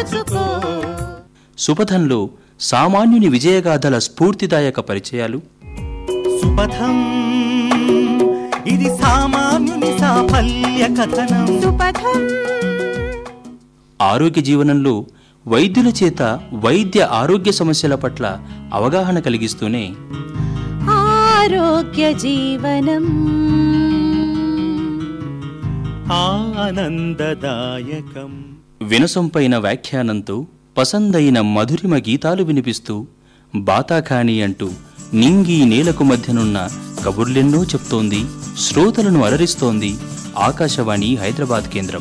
దోచుకో సుపథంలో సామాన్యుని విజయగాథల స్ఫూర్తిదాయక పరిచయాలు సుపథం ఇది సామాన్యుని సాఫల్య కథనం సుపథం ఆరోగ్య జీవనంలో వైద్యుల చేత వైద్య ఆరోగ్య సమస్యల పట్ల అవగాహన కలిగిస్తూనే ఆరోగ్య జీవనం ఆనందదాయకం వినసొంపైన వ్యాఖ్యానంతో పసందైన మధురిమ గీతాలు వినిపిస్తూ బాతాఖాని అంటూ నింగి నేలకు మధ్యనున్న కబుర్లెన్నో చెప్తోంది శ్రోతలను అలరిస్తోంది ఆకాశవాణి హైదరాబాద్ కేంద్రం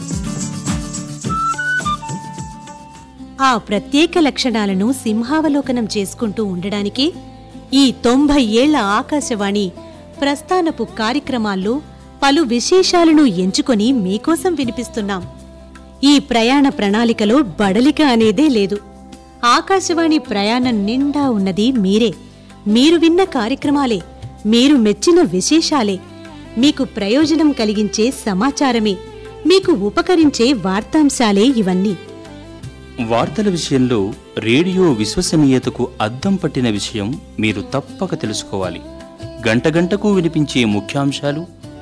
ఆ ప్రత్యేక లక్షణాలను సింహావలోకనం చేసుకుంటూ ఉండడానికి ఈ తొంభై ఏళ్ల ఆకాశవాణి ప్రస్థానపు కార్యక్రమాల్లో పలు విశేషాలను ఎంచుకొని మీకోసం వినిపిస్తున్నాం ఈ ప్రయాణ ప్రణాళికలో బడలిక అనేదే లేదు ఆకాశవాణి ప్రయాణం నిండా ఉన్నది మీరే మీరు విన్న కార్యక్రమాలే మీరు మెచ్చిన విశేషాలే మీకు ప్రయోజనం కలిగించే సమాచారమే మీకు ఉపకరించే వార్తాంశాలే ఇవన్నీ వార్తల విషయంలో రేడియో విశ్వసనీయతకు అద్దం పట్టిన విషయం మీరు తప్పక తెలుసుకోవాలి గంట గంటకు వినిపించే ముఖ్యాంశాలు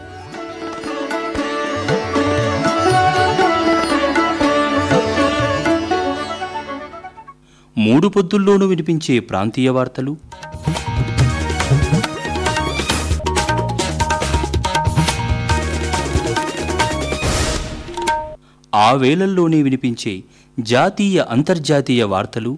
మూడు పొద్దుల్లోనూ వినిపించే ప్రాంతీయ వార్తలు ఆ వేళల్లోనే వినిపించే జాతీయ అంతర్జాతీయ వార్తలు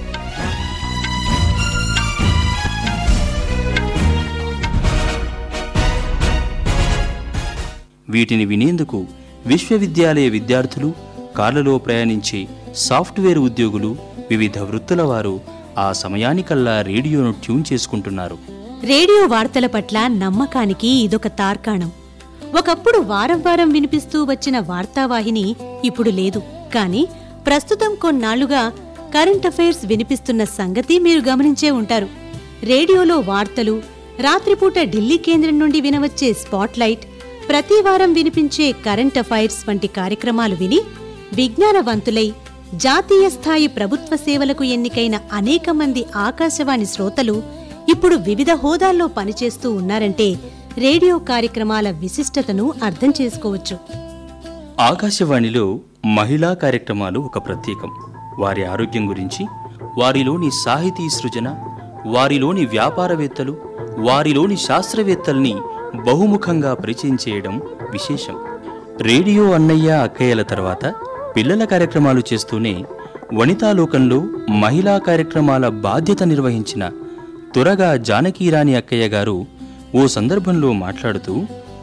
వీటిని వినేందుకు విశ్వవిద్యాలయ విద్యార్థులు కార్లలో ప్రయాణించే సాఫ్ట్వేర్ ఉద్యోగులు వివిధ వృత్తుల వారు ఆ సమయానికల్లా రేడియోను ట్యూన్ చేసుకుంటున్నారు రేడియో వార్తల పట్ల నమ్మకానికి ఇదొక తార్కాణం ఒకప్పుడు వారం వారం వినిపిస్తూ వచ్చిన వార్తావాహిని ఇప్పుడు లేదు కానీ ప్రస్తుతం కొన్నాళ్లుగా కరెంట్ అఫైర్స్ వినిపిస్తున్న సంగతి మీరు గమనించే ఉంటారు రేడియోలో వార్తలు రాత్రిపూట ఢిల్లీ కేంద్రం నుండి వినవచ్చే స్పాట్లైట్ ప్రతి వారం వినిపించే కరెంట్ అఫైర్స్ వంటి కార్యక్రమాలు విని విజ్ఞానవంతులై జాతీయ స్థాయి ప్రభుత్వ సేవలకు ఎన్నికైన అనేక మంది ఆకాశవాణి శ్రోతలు ఇప్పుడు వివిధ హోదాల్లో పనిచేస్తూ ఉన్నారంటే రేడియో కార్యక్రమాల విశిష్టతను అర్థం చేసుకోవచ్చు ఆకాశవాణిలో మహిళా కార్యక్రమాలు ఒక ప్రత్యేకం వారి ఆరోగ్యం గురించి వారిలోని సాహితీ సృజన వారిలోని వ్యాపారవేత్తలు వారిలోని శాస్త్రవేత్తల్ని బహుముఖంగా పరిచయం చేయడం విశేషం రేడియో అన్నయ్య అక్కయ్యల తర్వాత పిల్లల కార్యక్రమాలు చేస్తూనే వనితాలోకంలో మహిళా కార్యక్రమాల బాధ్యత నిర్వహించిన త్వరగా జానకీరాణి అక్కయ్య గారు ఓ సందర్భంలో మాట్లాడుతూ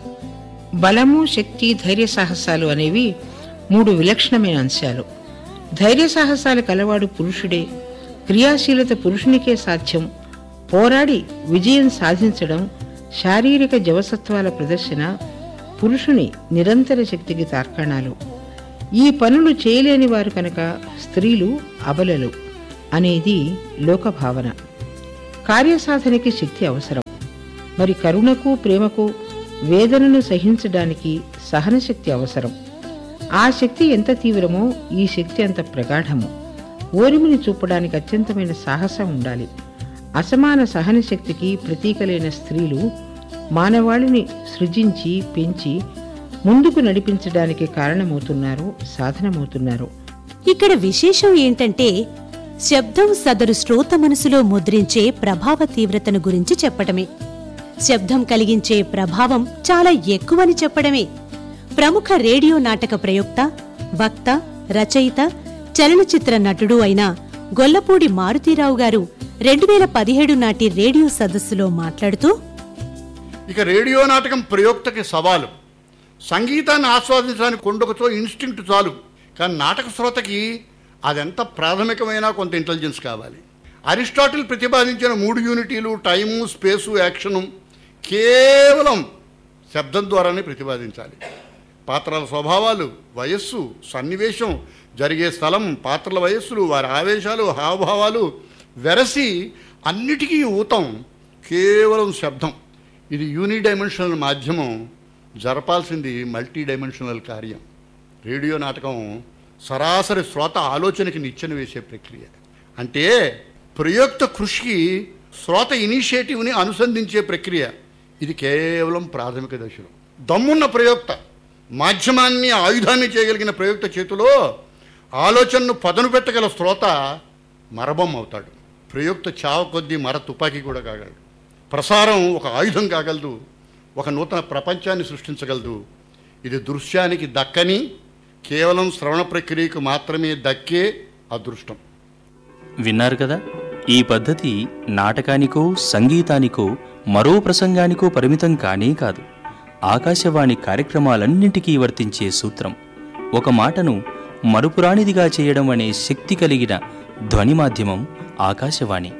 బలము శక్తి ధైర్య సాహసాలు అనేవి మూడు విలక్షణమైన అంశాలు ధైర్య సాహసాలు కలవాడు పురుషుడే క్రియాశీలత పురుషునికే సాధ్యం పోరాడి విజయం సాధించడం శారీరక జవసత్వాల ప్రదర్శన పురుషుని నిరంతర శక్తికి తార్కాణాలు ఈ పనులు చేయలేని వారు కనుక స్త్రీలు అబలలు అనేది లోకభావన కార్యసాధనకి శక్తి అవసరం మరి కరుణకు ప్రేమకు వేదనను సహించడానికి సహనశక్తి అవసరం ఆ శక్తి ఎంత తీవ్రమో ఈ శక్తి అంత ప్రగాఢము ఓరిమిని చూపడానికి అత్యంతమైన సాహసం ఉండాలి అసమాన సహన శక్తికి ప్రతీకలైన స్త్రీలు మానవాళిని సృజించి పెంచి ముందుకు నడిపించడానికి కారణమవుతున్నారు సాధనమవుతున్నారు ఇక్కడ విశేషం ఏంటంటే శబ్దం సదరు శ్రోత మనసులో ముద్రించే ప్రభావ తీవ్రతను గురించి చెప్పటమే శబ్దం కలిగించే ప్రభావం చాలా ఎక్కువని చెప్పడమే ప్రముఖ రేడియో నాటక ప్రయోక్త వక్త రచయిత చలనచిత్ర నటుడు అయిన గొల్లపూడి మారుతీరావు గారు రెండు వేల పదిహేడు నాటి రేడియో సదస్సులో మాట్లాడుతూ ఇక రేడియో నాటకం ప్రయోక్తకి సవాలు సంగీతాన్ని ఆస్వాదించడానికి కొండొకచో ఇన్స్టింక్ట్ చాలు కానీ నాటక శ్రోతకి అదెంత ప్రాథమికమైన కొంత ఇంటెలిజెన్స్ కావాలి అరిస్టాటిల్ ప్రతిపాదించిన మూడు యూనిటీలు టైము స్పేసు యాక్షను కేవలం శబ్దం ద్వారానే ప్రతిపాదించాలి పాత్రల స్వభావాలు వయస్సు సన్నివేశం జరిగే స్థలం పాత్రల వయస్సులు వారి ఆవేశాలు హావభావాలు వెరసి అన్నిటికీ ఊతం కేవలం శబ్దం ఇది యూని డైమెన్షనల్ మాధ్యమం జరపాల్సింది మల్టీ డైమెన్షనల్ కార్యం రేడియో నాటకం సరాసరి శ్రోత ఆలోచనకి నిచ్చెన వేసే ప్రక్రియ అంటే ప్రయోక్త కృషికి శ్రోత ఇనిషియేటివ్ని అనుసంధించే ప్రక్రియ ఇది కేవలం ప్రాథమిక దశలో దమ్మున్న ప్రయోక్త మాధ్యమాన్ని ఆయుధాన్ని చేయగలిగిన ప్రయోక్త చేతిలో ఆలోచనను పదను పెట్టగల శ్రోత మరబం అవుతాడు ప్రయోక్త చావ కొద్దీ మర తుపాకీ కూడా కాగలడు ప్రసారం ఒక ఆయుధం కాగలదు ఒక నూతన ప్రపంచాన్ని సృష్టించగలదు ఇది దృశ్యానికి దక్కని కేవలం శ్రవణ ప్రక్రియకు మాత్రమే దక్కే అదృష్టం విన్నారు కదా ఈ పద్ధతి నాటకానికో సంగీతానికో మరో ప్రసంగానికో పరిమితం కానే కాదు ఆకాశవాణి కార్యక్రమాలన్నింటికీ వర్తించే సూత్రం ఒక మాటను మరుపురానిదిగా చేయడం అనే శక్తి కలిగిన ధ్వని మాధ్యమం ఆకాశవాణి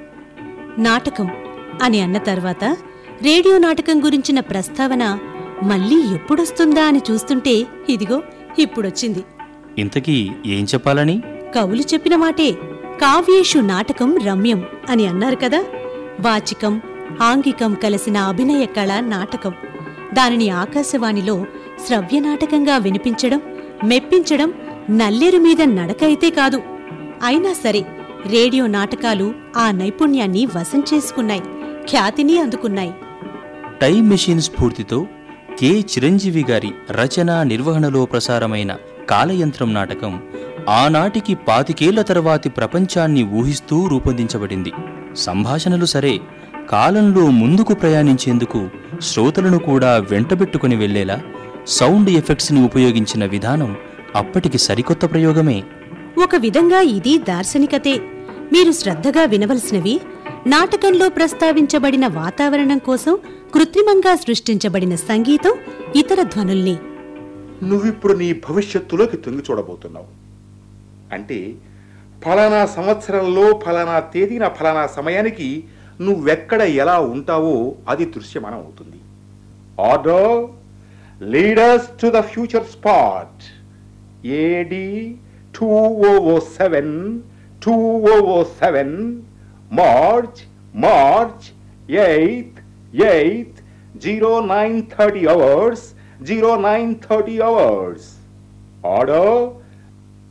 నాటకం అని అన్న తర్వాత రేడియో నాటకం గురించిన ప్రస్తావన మళ్ళీ ఎప్పుడొస్తుందా అని చూస్తుంటే ఇదిగో ఇప్పుడొచ్చింది ఇంతకీ ఏం చెప్పాలని కవులు చెప్పిన మాటే కావ్యేషు నాటకం రమ్యం అని అన్నారు కదా వాచికం ఆంగికం కలిసిన అభినయ కళ నాటకం దానిని ఆకాశవాణిలో శ్రవ్య నాటకంగా వినిపించడం మెప్పించడం నల్లేరు మీద నడక అయితే కాదు అయినా సరే రేడియో నాటకాలు ఆ నైపుణ్యాన్ని వశం చేసుకున్నాయి ఖ్యాతిని అందుకున్నాయి టైం మెషిన్ స్ఫూర్తితో కె చిరంజీవి గారి రచన నిర్వహణలో ప్రసారమైన కాలయంత్రం నాటకం ఆనాటికి పాతికేళ్ల తర్వాతి ప్రపంచాన్ని ఊహిస్తూ రూపొందించబడింది సంభాషణలు సరే కాలంలో ముందుకు ప్రయాణించేందుకు శ్రోతలను కూడా వెంటబెట్టుకుని వెళ్లేలా సౌండ్ ఎఫెక్ట్స్ని ఉపయోగించిన విధానం అప్పటికి సరికొత్త ప్రయోగమే ఒక విధంగా ఇది దార్శనికతే మీరు శ్రద్ధగా వినవలసినవి నాటకంలో ప్రస్తావించబడిన వాతావరణం కోసం కృత్రిమంగా సృష్టించబడిన సంగీతం ఇతర ధ్వనుల్ని నువ్విప్పుడు నీ భవిష్యత్తులోకి తొంగి చూడబోతున్నావు అంటే ఫలానా సంవత్సరంలో ఫలానా తేదీన ఫలానా సమయానికి నువ్వెక్కడ ఎలా ఉంటావో అది దృశ్యమానం అవుతుంది order leaders to the future spot AD two o seven two o seven March March eighth eighth zero nine thirty hours zero nine thirty hours order